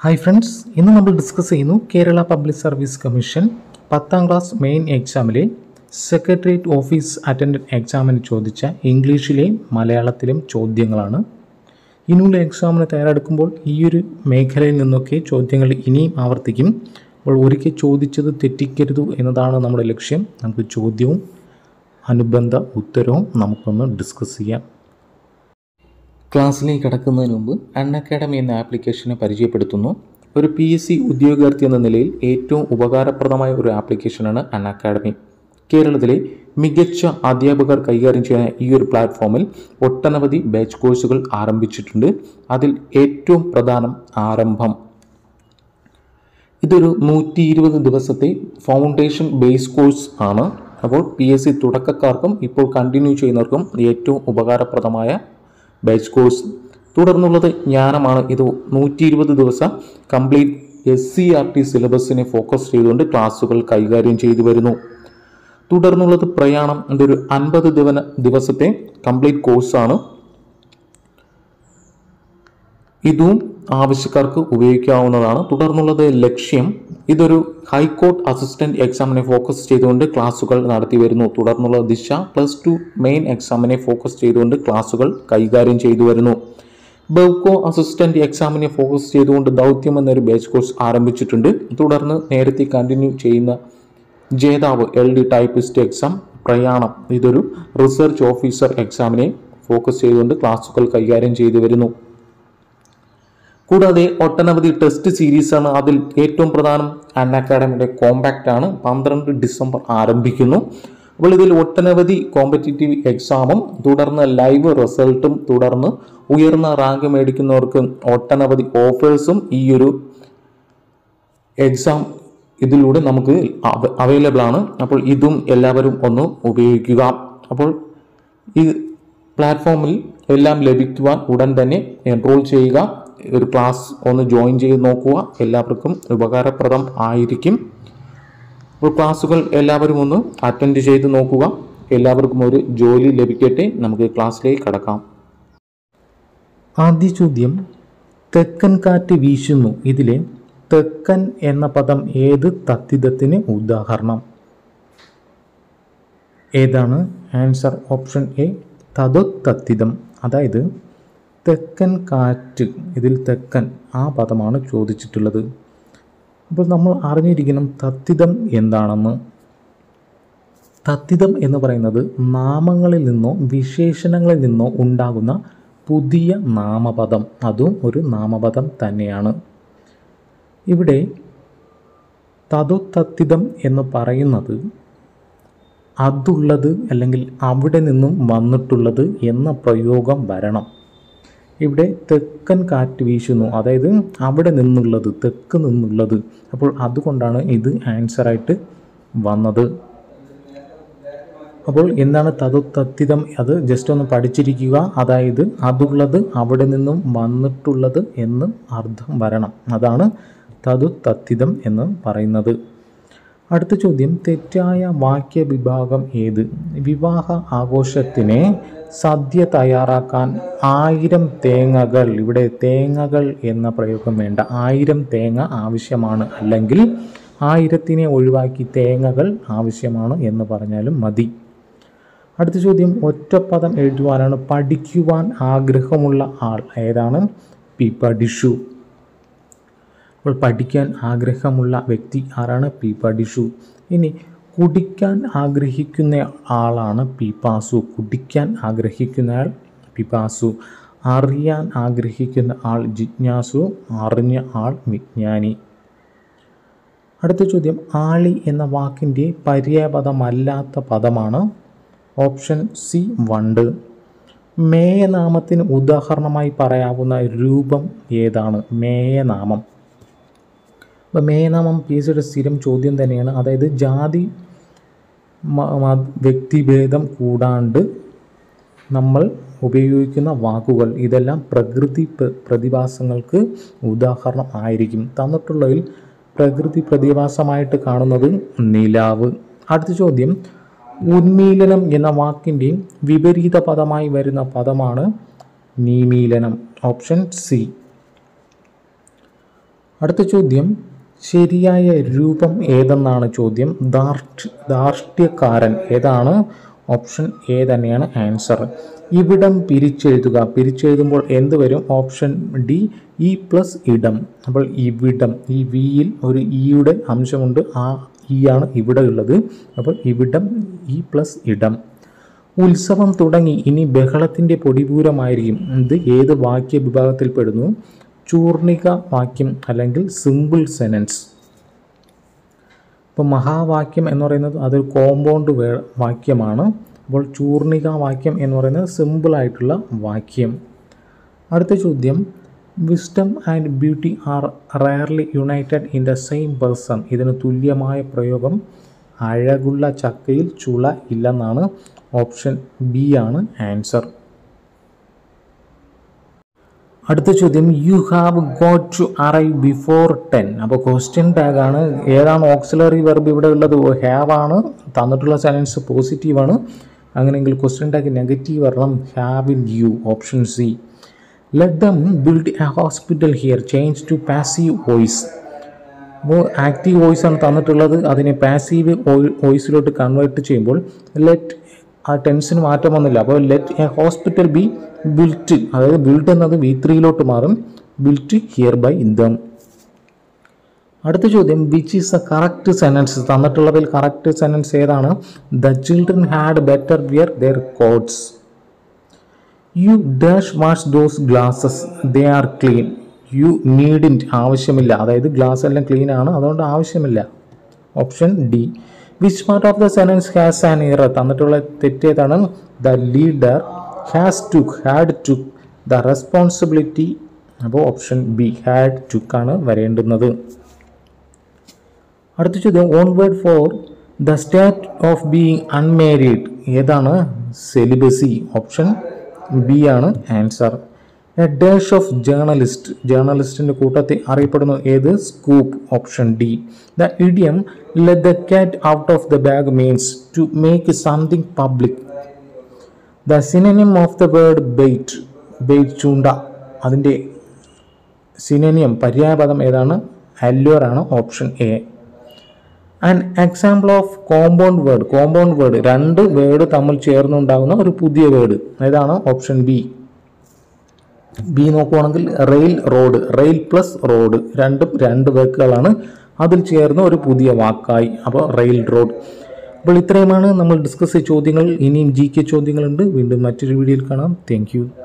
hi friends ഇന്ന് നമ്മൾ discuss ചെയ്യുന്നു കേരള പബ്ലിക് സർവീസ് കമ്മീഷൻ പത്താം ക്ലാസ് മെയിൻ എക്സാമിലെ സെക്രട്ടേറിയറ്റ് ഓഫീസ് അറ്റൻഡൻറ്റ് എക്സാമിന് ചോദിച്ച ഇംഗ്ലീഷിലെയും മലയാളത്തിലെയും ചോദ്യങ്ങളാണ് ഇനിയുള്ള എക്സാമിന് തയ്യാറെടുക്കുമ്പോൾ ഈ ഒരു മേഖലയിൽ നിന്നൊക്കെ ചോദ്യങ്ങൾ ഇനിയും ആവർത്തിക്കും അപ്പോൾ ഒരിക്കൽ ചോദിച്ചത് തെറ്റിക്കരുത് എന്നതാണ് നമ്മുടെ ലക്ഷ്യം നമുക്ക് ചോദ്യവും അനുബന്ധ ഉത്തരവും നമുക്കൊന്ന് ഡിസ്കസ് ചെയ്യാം ക്ലാസ്സിലേക്ക് കടക്കുന്നതിന് മുമ്പ് അൺ അക്കാഡമി എന്ന ആപ്ലിക്കേഷനെ പരിചയപ്പെടുത്തുന്നു ഒരു പി എസ് സി ഉദ്യോഗാർത്ഥി എന്ന നിലയിൽ ഏറ്റവും ഉപകാരപ്രദമായ ഒരു ആപ്ലിക്കേഷനാണ് അൺ അക്കാഡമി കേരളത്തിലെ മികച്ച അധ്യാപകർ കൈകാര്യം ചെയ്യുന്ന ഈ ഒരു പ്ലാറ്റ്ഫോമിൽ ഒട്ടനവധി ബാച്ച് കോഴ്സുകൾ ആരംഭിച്ചിട്ടുണ്ട് അതിൽ ഏറ്റവും പ്രധാനം ആരംഭം ഇതൊരു നൂറ്റി ഇരുപത് ദിവസത്തെ ഫൗണ്ടേഷൻ ബേസ് കോഴ്സ് ആണ് അപ്പോൾ പി എസ് സി തുടക്കക്കാർക്കും ഇപ്പോൾ കണ്ടിന്യൂ ചെയ്യുന്നവർക്കും ഏറ്റവും ഉപകാരപ്രദമായ ബാച്ച് കോഴ്സ് തുടർന്നുള്ളത് ജ്ഞാനമാണ് ഇത് നൂറ്റി ഇരുപത് ദിവസം complete S C R T സിലബസിനെ ഫോക്കസ് ചെയ്തുകൊണ്ട് ക്ലാസ്സുകൾ കൈകാര്യം ചെയ്തു വരുന്നു തുടർന്നുള്ളത് പ്രയാണം ഇതൊരു അൻപത് ദിവന ദിവസത്തെ കംപ്ലീറ്റ് കോഴ്സാണ് ഇതും ആവശ്യക്കാർക്ക് ഉപയോഗിക്കാവുന്നതാണ് തുടർന്നുള്ളത് ലക്ഷ്യം ഇതൊരു ഹൈക്കോർട്ട് അസിസ്റ്റന്റ് എക്സാമിനെ ഫോക്കസ് ചെയ്തുകൊണ്ട് ക്ലാസുകൾ നടത്തി വരുന്നു തുടർന്നുള്ള ദിശ പ്ലസ് ടു മെയിൻ എക്സാമിനെ ഫോക്കസ് ചെയ്തുകൊണ്ട് ക്ലാസുകൾ കൈകാര്യം ചെയ്തു വരുന്നു ബെവ്കോ അസിസ്റ്റന്റ് എക്സാമിനെ ഫോക്കസ് ചെയ്തുകൊണ്ട് ദൗത്യം എന്നൊരു ബാച്ച് കോഴ്സ് ആരംഭിച്ചിട്ടുണ്ട് തുടർന്ന് നേരത്തെ കണ്ടിന്യൂ ചെയ്യുന്ന ജേതാവ് എൽ ഡി ടൈപ്പിസ്റ്റ് എക്സാം പ്രയാണം ഇതൊരു റിസർച്ച് ഓഫീസർ എക്സാമിനെ ഫോക്കസ് ചെയ്തുകൊണ്ട് ക്ലാസുകൾ കൈകാര്യം ചെയ്തു വരുന്നു കൂടാതെ ഒട്ടനവധി ടെസ്റ്റ് സീരീസാണ് അതിൽ ഏറ്റവും പ്രധാനം അൺ അക്കാഡമിയുടെ കോമ്പാക്റ്റ് ആണ് പന്ത്രണ്ട് ഡിസംബർ ആരംഭിക്കുന്നു അപ്പോൾ ഇതിൽ ഒട്ടനവധി കോമ്പറ്റേറ്റീവ് എക്സാമും തുടർന്ന് ലൈവ് റിസൾട്ടും തുടർന്ന് ഉയർന്ന റാങ്ക് മേടിക്കുന്നവർക്ക് ഒട്ടനവധി ഓഫേഴ്സും ഈ ഒരു എക്സാം ഇതിലൂടെ നമുക്ക് അവൈലബിൾ ആണ് അപ്പോൾ ഇതും എല്ലാവരും ഒന്ന് ഉപയോഗിക്കുക അപ്പോൾ ഈ പ്ലാറ്റ്ഫോമിൽ എല്ലാം ലഭിക്കുവാൻ ഉടൻ തന്നെ എൻറോൾ ചെയ്യുക ഒരു ക്ലാസ് ഒന്ന് ജോയിൻ ചെയ്ത് നോക്കുക എല്ലാവർക്കും ഉപകാരപ്രദം ആയിരിക്കും അപ്പോൾ ക്ലാസ്സുകൾ എല്ലാവരും ഒന്ന് അറ്റൻഡ് ചെയ്ത് നോക്കുക എല്ലാവർക്കും ഒരു ജോലി ലഭിക്കട്ടെ നമുക്ക് ക്ലാസ്സിലേക്ക് കടക്കാം ആദ്യ ചോദ്യം തെക്കൻ കാറ്റ് വീശുന്നു ഇതിലെ തെക്കൻ എന്ന പദം ഏത് തത്തിതത്തിന് ഉദാഹരണം ഏതാണ് ആൻസർ ഓപ്ഷൻ എ തതൊത്തത്തിതം അതായത് തെക്കൻ കാറ്റ് ഇതിൽ തെക്കൻ ആ പദമാണ് ചോദിച്ചിട്ടുള്ളത് അപ്പോൾ നമ്മൾ അറിഞ്ഞിരിക്കണം തത്തിതം എന്താണെന്ന് തത്തിതം എന്ന് പറയുന്നത് നാമങ്ങളിൽ നിന്നോ വിശേഷണങ്ങളിൽ നിന്നോ ഉണ്ടാകുന്ന പുതിയ നാമപദം അതും ഒരു നാമപദം തന്നെയാണ് ഇവിടെ തതുത്തത്തിതം എന്ന് പറയുന്നത് അതുള്ളത് അല്ലെങ്കിൽ അവിടെ നിന്നും വന്നിട്ടുള്ളത് എന്ന പ്രയോഗം വരണം ഇവിടെ തെക്കൻ കാറ്റ് വീശുന്നു അതായത് അവിടെ നിന്നുള്ളത് തെക്ക് നിന്നുള്ളത് അപ്പോൾ അതുകൊണ്ടാണ് ഇത് ആൻസറായിട്ട് വന്നത് അപ്പോൾ എന്താണ് തതുത്തത്തിതം അത് ജസ്റ്റ് ഒന്ന് പഠിച്ചിരിക്കുക അതായത് അതുള്ളത് അവിടെ നിന്നും വന്നിട്ടുള്ളത് എന്ന് അർത്ഥം വരണം അതാണ് തതുത്തത്തിതം എന്ന് പറയുന്നത് അടുത്ത ചോദ്യം തെറ്റായ വാക്യ വിഭാഗം ഏത് വിവാഹ ആഘോഷത്തിന് സദ്യ തയ്യാറാക്കാൻ ആയിരം തേങ്ങകൾ ഇവിടെ തേങ്ങകൾ എന്ന പ്രയോഗം വേണ്ട ആയിരം തേങ്ങ ആവശ്യമാണ് അല്ലെങ്കിൽ ആയിരത്തിനെ ഒഴിവാക്കി തേങ്ങകൾ ആവശ്യമാണ് എന്ന് പറഞ്ഞാലും മതി അടുത്ത ചോദ്യം ഒറ്റപ്പദം എഴുതുവാനാണ് പഠിക്കുവാൻ ആഗ്രഹമുള്ള ആൾ ഏതാണ് പി പഠിഷു അപ്പോൾ പഠിക്കാൻ ആഗ്രഹമുള്ള വ്യക്തി ആരാണ് പി പഠിഷു ഇനി കുടിക്കാൻ ആഗ്രഹിക്കുന്ന ആളാണ് പിപാസു കുടിക്കാൻ ആഗ്രഹിക്കുന്നയാൾ പിപാസു അറിയാൻ ആഗ്രഹിക്കുന്ന ആൾ ജിജ്ഞാസു അറിഞ്ഞ ആൾ വിജ്ഞാനി അടുത്ത ചോദ്യം ആളി എന്ന വാക്കിൻ്റെ പര്യാപദമല്ലാത്ത പദമാണ് ഓപ്ഷൻ സി വണ്ട് മേയനാമത്തിന് ഉദാഹരണമായി പറയാവുന്ന രൂപം ഏതാണ് മേയനാമം അപ്പോൾ മേയനാമം പി എസ് സിയുടെ സ്ഥിരം ചോദ്യം തന്നെയാണ് അതായത് ജാതി വ്യക്തിഭേദം കൂടാണ്ട് നമ്മൾ ഉപയോഗിക്കുന്ന വാക്കുകൾ ഇതെല്ലാം പ്രകൃതി പ്രതിഭാസങ്ങൾക്ക് ഉദാഹരണം ആയിരിക്കും തന്നിട്ടുള്ളതിൽ പ്രകൃതി പ്രതിഭാസമായിട്ട് കാണുന്നത് നിലാവ് അടുത്ത ചോദ്യം ഉന്മീലനം എന്ന വാക്കിൻ്റെ വിപരീത പദമായി വരുന്ന പദമാണ് നീമീലനം ഓപ്ഷൻ സി അടുത്ത ചോദ്യം ശരിയായ രൂപം ഏതെന്നാണ് ചോദ്യം ധാർഷ്ട്യ ധാർഷ്ട്യക്കാരൻ ഏതാണ് ഓപ്ഷൻ എ തന്നെയാണ് ആൻസർ ഇവിടം പിരിച്ചെഴുതുക പിരിച്ചെഴുതുമ്പോൾ എന്ത് വരും ഓപ്ഷൻ ഡി ഇ പ്ലസ് ഇടം അപ്പോൾ ഇവിടം ഈ വിയിൽ ഒരു ഇയുടെ അംശമുണ്ട് ആ ഇ ആണ് ഇവിടെ ഉള്ളത് അപ്പോൾ ഇവിടം ഇ പ്ലസ് ഇടം ഉത്സവം തുടങ്ങി ഇനി ബഹളത്തിൻ്റെ പൊടിപൂരമായിരിക്കും ഇത് ഏത് വാക്യ വിഭാഗത്തിൽപ്പെടുന്നു ചൂർണിക വാക്യം അല്ലെങ്കിൽ സിമ്പിൾ സെനൻസ് ഇപ്പോൾ മഹാവാക്യം എന്ന് പറയുന്നത് അതൊരു കോമ്പൗണ്ട് വേ വാക്യമാണ് അപ്പോൾ ചൂർണിക വാക്യം എന്ന് പറയുന്നത് സിമ്പിളായിട്ടുള്ള വാക്യം അടുത്ത ചോദ്യം wisdom and beauty are rarely united in the same person ഇതിന് തുല്യമായ പ്രയോഗം അഴകുള്ള ചക്കയിൽ ചുള ഇല്ലെന്നാണ് ഓപ്ഷൻ ബി ആണ് ആൻസർ അടുത്ത ചോദ്യം you have got to arrive before ten അപ്പോൾ ക്വസ്റ്റ്യൻ ടാഗ് ആണ് ഏതാണ് ഓക്സിലറി വെർബ് ഇവിടെ ഉള്ളത് ഹാവ് ആണ് തന്നിട്ടുള്ള സെനൻസ് പോസിറ്റീവ് ആണ് അങ്ങനെയെങ്കിൽ ക്വസ്റ്റ്യൻ ടാഗ് നെഗറ്റീവ് വരണം have in you option C let them build a hospital here change to passive voice അപ്പോൾ ആക്റ്റീവ് വോയിസ് ആണ് തന്നിട്ടുള്ളത് അതിനെ പാസീവ് വോയിസിലോട്ട് കൺവേർട്ട് ചെയ്യുമ്പോൾ ലെറ്റ് ആ ടെൻസിന് മാറ്റം വന്നില്ല അപ്പോൾ let a hospital be built അതായത് ബിൽറ്റ് എന്നത് വി ത്രീയിലോട്ട് മാറും ബിൽറ്റ് ഹിയർ ബൈ ദം അടുത്ത ചോദ്യം which is a correct sentence തന്നിട്ടുള്ളതിൽ കറക്റ്റ് സെനൻസ് ഏതാണ് the children had better wear there coats you dash wash those glasses they are clean you needn't ആവശ്യമില്ല അതായത് ഗ്ലാസ് എല്ലാം ക്ലീൻ ആണ് അതുകൊണ്ട് ആവശ്യമില്ല option D which part of the sentence has an error തന്നിട്ടുള്ള തെറ്റേതാണ് the leader has took had took the responsibility അപ്പോൾ option B had took ആണ് വരേണ്ടുന്നത് അടുത്ത ചോദ്യം one word for the state of being unmarried ഏതാണ് സെലിബസി ഓപ്ഷൻ ബി ആണ് answer a dash of journalist ജേർണലിസ്റ്റിൻ്റെ കൂട്ടത്തിൽ അറിയപ്പെടുന്ന ഏത് scoop option D the idiom let the cat out of the bag means to make something public the synonym of the word bait bait ചൂണ്ട അതിൻ്റെ synonym പര്യായപദം ഏതാണ് allure ആണ് option A and example of compound word compound word രണ്ട് word തമ്മിൽ ചേർന്നുണ്ടാകുന്ന ഒരു പുതിയ വേർഡ് ഏതാണ് ഓപ്ഷൻ ബി ബി നോക്കുവാണെങ്കിൽ rail road rail plus road രണ്ടും രണ്ട് വാക്കുകളാണ് അതിൽ ചേർന്ന് ഒരു പുതിയ വാക്കായി അപ്പോൾ റെയിൽ റോഡ് അപ്പോൾ ഇത്രയുമാണ് നമ്മൾ ഡിസ്കസ് ചെയ്ത ചോദ്യങ്ങൾ ഇനിയും ജി കെ ചോദ്യങ്ങളുണ്ട് വീണ്ടും മറ്റൊരു വീഡിയോയിൽ കാണാം താങ്ക്